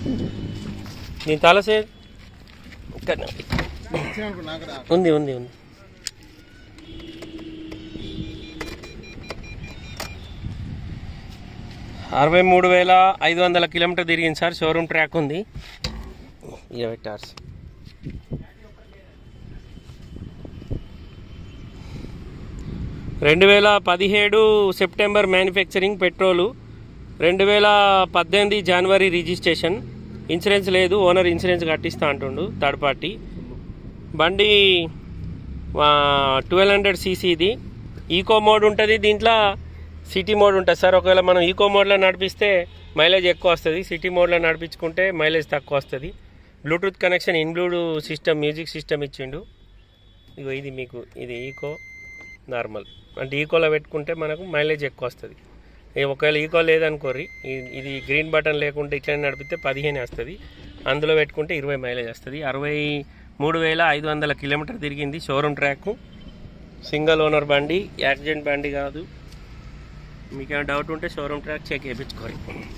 దీని తలసే ఇక్కడ ఉంది ఉంది ఉంది అరవై మూడు వేల ఐదు వందల కిలోమీటర్ తిరిగింది సార్ షోరూమ్ ట్రాక్ ఉంది ఇరవై టార్స్ రెండు వేల పదిహేడు సెప్టెంబర్ మ్యానుఫ్యాక్చరింగ్ పెట్రోలు రెండు వేల పద్దెనిమిది జనవరి రిజిస్ట్రేషన్ ఇన్సూరెన్స్ లేదు ఓనర్ ఇన్సూరెన్స్ కట్టిస్తా అంటుండు థర్డ్ పార్టీ బండి ట్వెల్వ్ హండ్రెడ్ సీసీది ఈకో మోడ్ ఉంటుంది దీంట్లో సిటీ మోడ్ ఉంటుంది సార్ ఒకవేళ మనం ఈకో మోడ్లో నడిపిస్తే మైలేజ్ ఎక్కువ వస్తుంది సిటీ మోడ్లో నడిపించుకుంటే మైలేజ్ తక్కువ వస్తుంది Bluetooth connection inbuilt system music system ఇచ్చిండు ఇగో ఇది మీకు ఇది ఈకో నార్మల్ అంటే ఈకోలో పెట్టుకుంటే మనకు మైలేజ్ ఎక్కువ వస్తుంది ఇది ఒకవేళ ఈకో లేదనుకోర్రి ఇ- ఇది గ్రీన్ బటన్ లేకుంటే ఇట్లనే నడిపితే పదిహేను వస్తుంది అందులో పెట్టుకుంటే ఇరవై మైలేజ్ వస్తుంది అరవై మూడు వేల ఐదు వందల కిలోమీటర్ తిరిగింది షోరూమ్ ట్రాక్ సింగిల్ ఓనర్ బండి యాక్సిడెంట్ బండి కాదు మీకు ఏమైనా డౌట్ ఉంటే షోరూమ్ ట్రాక్ చెక్ చేయించుకోవాలి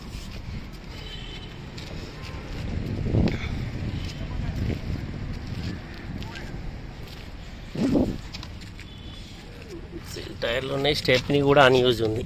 టైర్లు ఉన్నాయి స్టెప్ని కూడా అన్యూజ్ ఉంది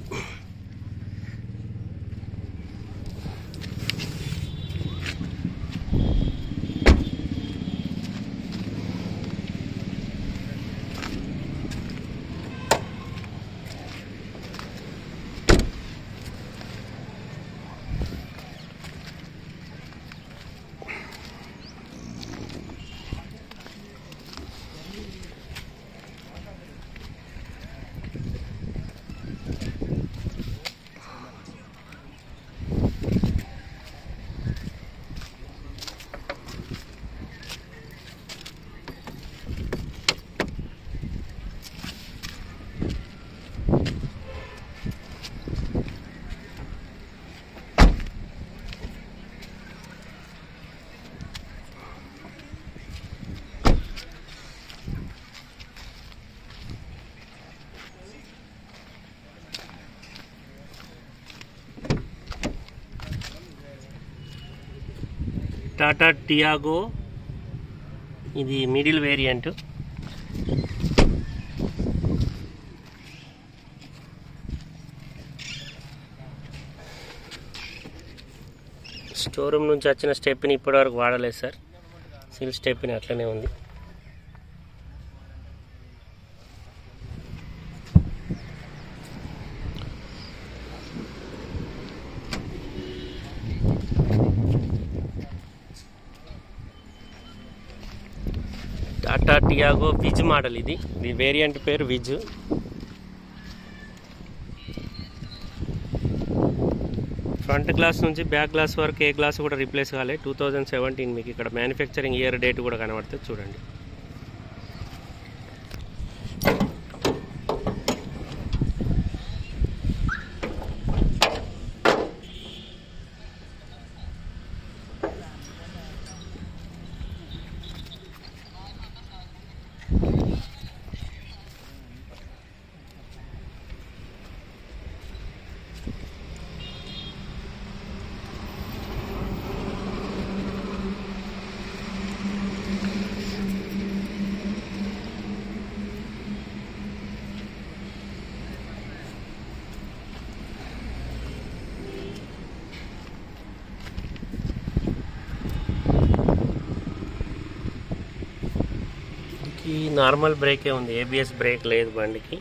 టాటా టియాగో ఇది మిడిల్ వేరియంట్ స్టోర్ రూమ్ నుంచి వచ్చిన స్టెప్ని ఇప్పటివరకు వాడలేదు సార్ సిల్ స్టెప్ని అట్లనే ఉంది టాటా టియాగో విజ్ మోడల్ ఇది ఇది వేరియంట్ పేరు విజ్ ఫ్రంట్ గ్లాస్ నుంచి బ్యాక్ గ్లాస్ వరకు ఏ గ్లాస్ కూడా రీప్లేస్ కాలే టూ థౌజండ్ సెవెంటీన్ మీకు ఇక్కడ మ్యానుఫ్యాక్చరింగ్ ఇయర్ డేట్ కూడా కనబడుతుంది చూడండి దీనికి నార్మల్ బ్రేకే ఉంది ఏబిఎస్ బ్రేక్ లేదు బండికి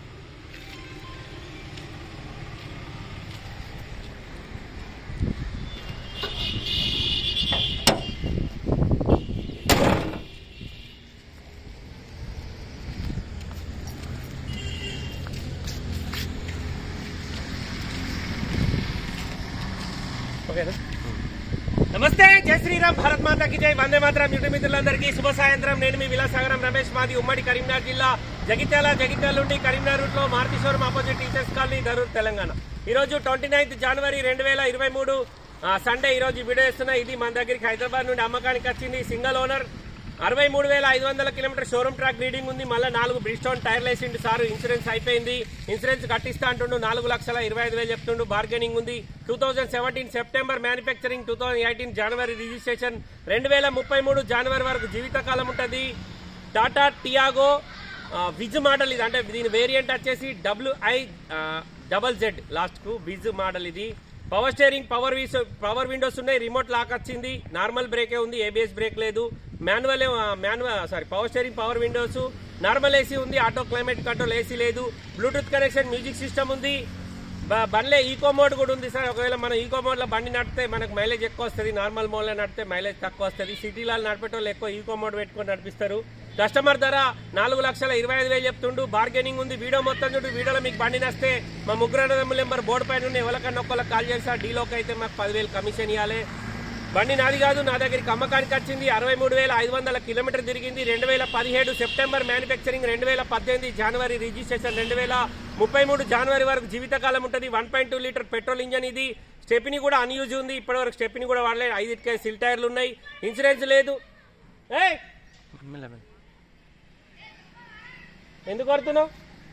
ఓకేనా నమస్తే జై శ్రీరామ్ భారత్ మాతాకి జై వందే మాత్రం యుటి మిత్రులందరికీ శుభ సాయంత్రం నేను మీ విలాసాగరం రమేష్ మాది ఉమ్మడి కరీంనగర్ జిల్లా జగిత్యాల జగిత్యాల నుండి కరీంనగర్ రూట్ లో Maruti showroom opposite teachers colony Dharur Telangana ఈ రోజు ట్వంటీ నైన్త్ జనవరి రెండు వేల ఇరవై మూడు సండే ఈ రోజు వీడియో ఇస్తున్నా ఇది మన దగ్గరికి హైదరాబాద్ నుండి అమ్మకానికి వచ్చింది సింగిల్ ఓనర్ అరవై మూడు వేల ఐదు వందల కిలోమీటర్ షోరూమ్ ట్రాక్ రీడింగ్ ఉంది మళ్ళీ నాలుగు బ్రిస్టోన్ టైర్లు వేసిండు సార్ ఇన్సూరెన్స్ అయిపోయింది ఇన్సూరెన్స్ కట్టిస్తా అంటుండు నాలుగు లక్షల ఇరవై ఐదు వేలు చెప్తుండు బార్గెనింగ్ ఉంది two thousand seventeen September manufacturing two thousand eighteen జనవరి రిజిస్ట్రేషన్ రెండు వేల ముప్పై మూడు జనవరి వరకు జీవితకాలం ఉంటుంది టాటా టియాగో ఆ, విజ్ మోడల్ ఇది అంటే దీని వేరియంట్ వచ్చేసి డబ్ల్యూఐ డబల్ జెడ్ లాస్ట్ కు విజ్ మోడల్ ఇది పవర్ స్టీరింగ్ పవర్ వీస్ పవర్ విండోస్ ఉన్నాయి రిమోట్ లాక్ వచ్చింది నార్మల్ బ్రేకే ఉంది ఏబిఎస్ బ్రేక్ లేదు manual manual sorry power steering power windows normal AC ఉంది ఆటో క్లైమేట్ కంట్రోల్ ఏసీ లేదు బ్లూటూత్ కనెక్షన్ మ్యూజిక్ సిస్టమ్ ఉంది బ- బండ్లే ఈకో మోడ్ కూడా ఉంది సార్ ఒకవేళ మనం ఈకో మోడ్ లో బండి నడిపితే మనకు మైలేజ్ ఎక్కువ వస్తుంది నార్మల్ మోడ్ లో నడిపితే మైలేజ్ తక్కువ వస్తుంది సిటీలో నడిపేటోళ్ళు ఎక్కువ ఈకో మోడ్ పెట్టుకొని నడిపిస్తారు కస్టమర్ ధర నాలుగు లక్షల ఇరవై ఐదు వేలు చెప్తుండు బార్గెనింగ్ ఉంది వీడియో మొత్తం చూడు వీడియోలో మీకు బండి నస్తే మా ముగ్గురు అన్నదమ్ముల నెంబర్ బోర్డు పైన ఉన్న ఎవరికన్నా ఒక్కళ్ళకి కాల్ చేసి డీలోకి అయితే మాకు పదివేలు కమిషన్ ఇవ్వాలి బండి నాది కాదు నా దగ్గరికి అమ్మకానికి వచ్చింది అరవై మూడు వేల ఐదు వందల కిలోమీటర్ తిరిగింది రెండు వేల పదిహేడు సెప్టెంబర్ మ్యానుఫ్యాక్చరింగ్ రెండు వేల పద్దెనిమిది జనవరి రిజిస్ట్రేషన్ రెండు వేల ముప్పై మూడు జనవరి వరకు జీవితకాలం ఉంటుంది one point two litre petrol engine ఇది స్టెప్ని కూడా అన్యూజ్ ఉంది ఇప్పటివరకు స్టెప్ని కూడా వాడలేదు ఐదుకే సిల్ టైర్లు ఉన్నాయి ఇన్సూరెన్స్ లేదు ఏయ్ ఎందుకు కొడుతున్నావు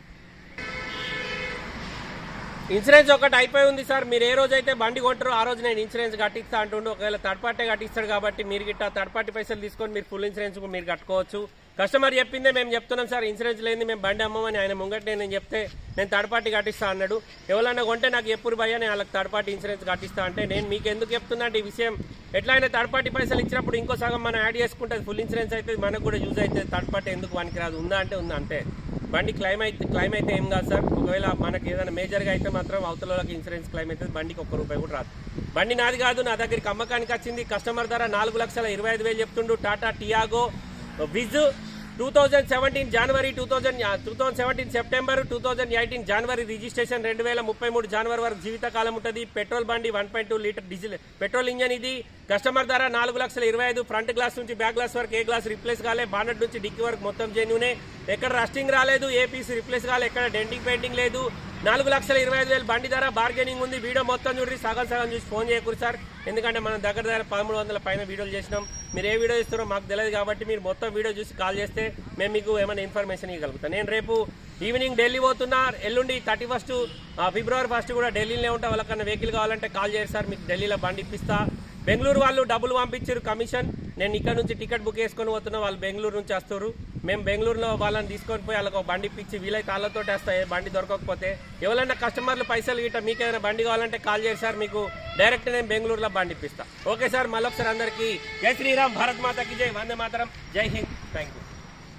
ఇన్సూరెన్స్ ఒకటి అయిపోయి ఉంది సార్ మీరు ఏ రోజు అయితే బండి కొంటారో ఆ రోజు నేను ఇన్సూరెన్స్ కట్టిస్తా అంటుండు ఒకవేళ థర్డ్ పార్టీ కట్టిస్తాడు కాబట్టి మీరు గిట్ట థర్డ్ పార్టీ పైసలు తీసుకొని మీరు ఫుల్ ఇన్సూరెన్స్ మీరు కట్టుకోవచ్చు కస్టమర్ చెప్పిందే మేము చెప్తున్నాం సార్ ఇన్సూరెన్స్ లేని మేము బండి అమ్మమని ఆయన ముంగట్నే నేను చెప్తే నేను థర్డ్ పార్టీ కట్టిస్తా అన్నాడు ఎవరన్నా కొంటే నాకు ఎప్పుడు భయ్యా నేను వాళ్ళకి థర్డ్ పార్టీ ఇన్సూరెన్స్ కట్టిస్తా అంటే నేను మీకు ఎందుకు చెప్తున్నా అంటే ఈ విషయం ఎట్లా అయినా థర్డ్ పార్టీ పైసలు ఇచ్చినప్పుడు ఇంకో సగం మనం యాడ్ చేసుకుంటే ఫుల్ ఇన్సూరెన్స్ అయితే మనకు కూడా యూజ్ అయితే థర్డ్ పార్టీ ఎందుకు పనికిరాదు ఉందా అంటే ఉందా అంతే బండి క్లైమ్ అయితే క్లైమ్ అయితే ఏం కాదు సార్ ఒకవేళ మనకి ఏదైనా మేజర్గా అయితే మాత్రం అవతల వాళ్ళకి ఇన్సూరెన్స్ క్లైమ్ అయితే బండికి ఒక్క రూపాయి కూడా రాదు బండి నాది కాదు నా దగ్గరికి అమ్మకానికి వచ్చింది కస్టమర్ ధర నాలుగు లక్షల ఇరవై ఐదు వేలు చెప్తుండు Tata Tiago Wizz two thousand seventeen జనవరి two thousand two thousand seventeen September two thousand eighteen జనవరి రిజిస్ట్రేషన్ రెండు వేల ముప్పై మూడు జనవరి వరకు జీవితకాలం ఉంటుంది పెట్రోల్ బండి one point two litre diesel petrol engine ఇది కస్టమర్ ధర నాలుగు లక్షల ఇరవై ఐదు ఫ్రంట్ గ్లాస్ నుంచి బ్యాక్ గ్లాస్ వరకు ఏ గ్లాస్ రిప్లేస్ కాలే బానట్ నుంచి డిక్కీ వరకు మొత్తం జెన్యునే ఎక్కడ రస్టింగ్ రాలేదు ఏ పీస్ రిప్లేస్ కాలే ఎక్కడ డెంటింగ్ పెయింటింగ్ లేదు నాలుగు లక్షల ఇరవై ఐదు వేలు బండి ధర బార్గెనింగ్ ఉంది వీడియో మొత్తం చూడండి సగం సగం చూసి ఫోన్ చేయకూడదు సార్ ఎందుకంటే మనం దగ్గర దగ్గర పదమూడు వందల పైన వీడియోలు చేసినాం మీరు ఏ వీడియో ఇస్తారో మాకు తెలియదు కాబట్టి మీరు మొత్తం వీడియో చూసి కాల్ చేస్తే మేము మీకు ఏమైనా ఇన్ఫర్మేషన్ ఇవ్వగలుగుతాం నేను రేపు ఈవినింగ్ ఢిల్లీ పోతున్నా ఎల్లుండి థర్టీ ఫస్ట్ ఫిబ్రవరి ఫస్ట్ కూడా ఢిల్లీలో ఉంటా వాళ్ళకన్నా వెహికల్ కావాలంటే కాల్ చేయండి సార్ మీకు ఢిల్లీలో బండి ఇప్పిస్తా బెంగళూరు వాళ్ళు డబ్బులు పంపించారు కమిషన్ నేను ఇక్కడ నుంచి టికెట్ బుక్ చేసుకొని పోతున్నా వాళ్ళు బెంగళూరు నుంచి వస్తారు మేము బెంగళూరులో వాళ్ళని తీసుకొని పోయి వాళ్ళకి ఒక బండి ఇప్పించి వీలైతే వాళ్ళతో వేస్తాయి బండి దొరకకపోతే ఎవరైనా కస్టమర్లు పైసలు గిట్ట మీకు ఏదైనా బండి కావాలంటే కాల్ చేసి సార్ మీకు డైరెక్ట్ నేను బెంగళూరులో బండి ఇప్పిస్తా ఓకే సార్ మళ్ళొకసారి అందరికీ జై శ్రీరామ్ భారత్ మాతకి జై వందే మాతరం జై హింద్ థ్యాంక్ యూ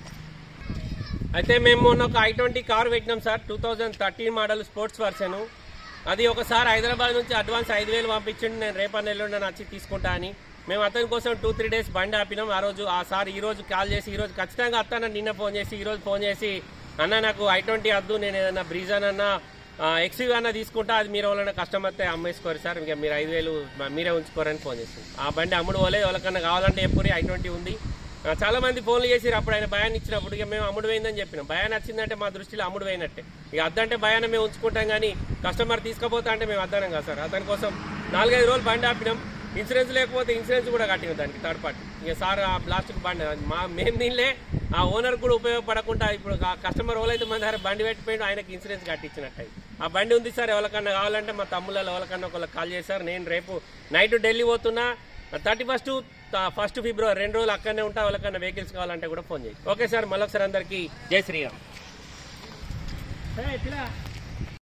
అయితే మేము మొన్న ఒక ఐ ట్వంటీ కార్ పెట్టినాం sir two thousand thirteen model sports version అది ఒకసారి హైదరాబాద్ నుంచి అడ్వాన్స్ ఐదు వేలు పంపించండి నేను రేపన్న ఎల్లుండి వచ్చి తీసుకుంటా అని మేము అతని కోసం టూ త్రీ డేస్ బండి ఆపినాం ఆ రోజు ఆ సార్ ఈ రోజు కాల్ చేసి ఈ రోజు ఖచ్చితంగా వస్తానని నిన్న ఫోన్ చేసి ఈ రోజు ఫోన్ చేసి అన్న నాకు ఐ ట్వంటీ వద్దు నేను ఏదైనా బ్రీజన్ అన్న ఎక్స్యూ అన్న తీసుకుంటా అది మీరు ఎవరైనా కస్టమర్ అయితే అమ్మేసుకోరు సార్ ఇంకా మీరు ఐదు వేలు మీరే ఉంచుకోరని ఫోన్ చేసి ఆ బండి అమ్ముడు పోలేదు ఎవరికన్నా కావాలంటే ఎప్పుడు ఐ ట్వంటీ ఉంది ఆ, చాలా మంది ఫోన్లు చేసి అప్పుడు ఆయన భయాన్ని ఇచ్చినప్పుడు ఇక మేము అమ్ముడు పోయిందని చెప్పినాం భయాన్ని వచ్చిందంటే మా దృష్టిలో అమ్ముడు పోయినట్టే ఇక అద్దంటే భయాన్ని మేము ఉంచుకుంటాం కానీ కస్టమర్ తీసుకుపోతా అంటే మేము అద్దనం కదా సార్ అతని కోసం నాలుగైదు రోజులు బండి ఆపినాం ఇన్సూరెన్స్ లేకపోతే ఇన్సూరెన్స్ కూడా కట్టినాం దానికి థర్డ్ పార్టీ ఇక సార్ ఆ ప్లాస్టిక్ బండి మా మేము దీనిలే ఆ ఓనర్ కూడా ఉపయోగపడకుండా ఇప్పుడు ఆ కస్టమర్ ఎవరైతే మన దగ్గర బండి పెట్టిపోయిండు ఆయనకి ఇన్సూరెన్స్ కట్టించినట్టు అయ్యి. ఆ బండి ఉంది సార్ ఎవరికన్నా కావాలంటే మా తమ్ముళ్ళలో ఎవరికన్నా ఒకళ్ళకి కాల్ చేశారు నేను రేపు నైట్ ఢిల్లీ పోతున్నా థర్టీ ఫస్ట్ ఫస్ట్ ఫిబ్రవరి రెండు రోజులు అక్కడనే ఉంటా వాళ్ళకన్నా వెహికల్స్ కావాలంటే కూడా ఫోన్ చేయి ఓకే సార్ మళ్ళొకసారి అందరికీ జై శ్రీరామ్